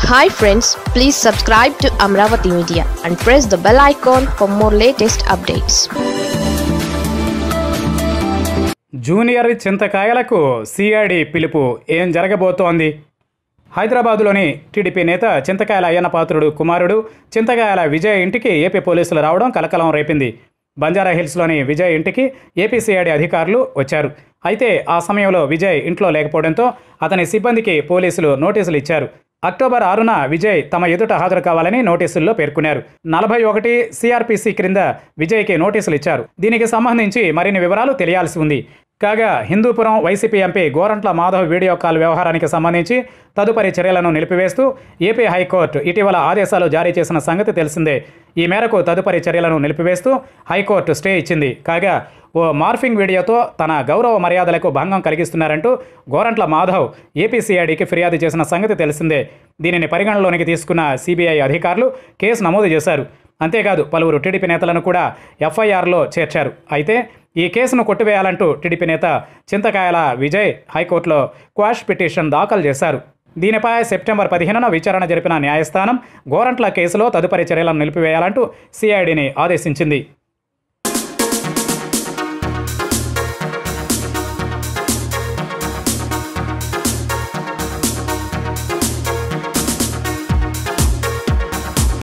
hi friends please subscribe to Amaravati media and press the bell icon for more latest updates junior చింతకాయలకు CID పిలుపు ఏం జరగబోతోంది హైదరాబాదులోని TDP నేత చింతకాయల అయ్యన్న పాత్రుడు కుమారుడు చింతకాయల విజయ్ ఇంటికి ఏపీ పోలీసులు రావడం కలకలం రేపింది బంజారా హిల్స్లోని విజయ్ ఇంటికి ఏపీ సిఐడి అధికారులు వచ్చారు అయితే ఆ సమయంలో విజయ్ ఇంట్లో లేకపోవడంతో అతని సిబ్బందికి పోలీసులు నోటీసులు ఇచ్చారు అక్టోబర్ ఆరున విజయ్ తమ ఎదుట హాజరు కావాలని నోటీసుల్లో పేర్కొన్నారు నలభై ఒకటి సిఆర్పిసి క్రింద విజయ్కి నోటీసులు ఇచ్చారు దీనికి సంబంధించి మరిన్ని వివరాలు తెలియాల్సి ఉంది కాగా Hindupuram YCP MP Gorantla Madhav video call వ్యవహారానికి సంబంధించి తదుపరి చర్యలను నిలిపివేస్తూ ఏపీ హైకోర్టు ఇటీవల ఆదేశాలు జారీ చేసిన సంగతి తెలిసిందే ఈ మేరకు తదుపరి చర్యలను నిలిపివేస్తూ హైకోర్టు స్టే ఇచ్చింది కాగా ఓ మార్ఫింగ్ వీడియోతో తన గౌరవ మర్యాదలకు భంగం కలిగిస్తున్నారంటూ గోరంట్ల మాధవ్ ఏపీసీఐడికి ఫిర్యాదు చేసిన సంగతి తెలిసిందే దీనిని పరిగణలోనికి తీసుకున్న సిబిఐ అధికారులు కేసు నమోదు చేశారు అంతేకాదు పలువురు టీడీపీ నేతలను కూడా ఎఫ్ఐఆర్లో చేర్చారు అయితే ఈ కేసును కొట్టివేయాలంటూ టీడీపీ నేత చింతకాయల విజయ్ హైకోర్టులో క్వాష్ పిటిషన్ దాఖలు చేశారు దీనిపై సెప్టెంబర్ పదిహేనున విచారణ జరిపిన న్యాయస్థానం గోరంట్ల కేసులో తదుపరి చర్యలను నిలిపివేయాలంటూ సిఐడిని ఆదేశించింది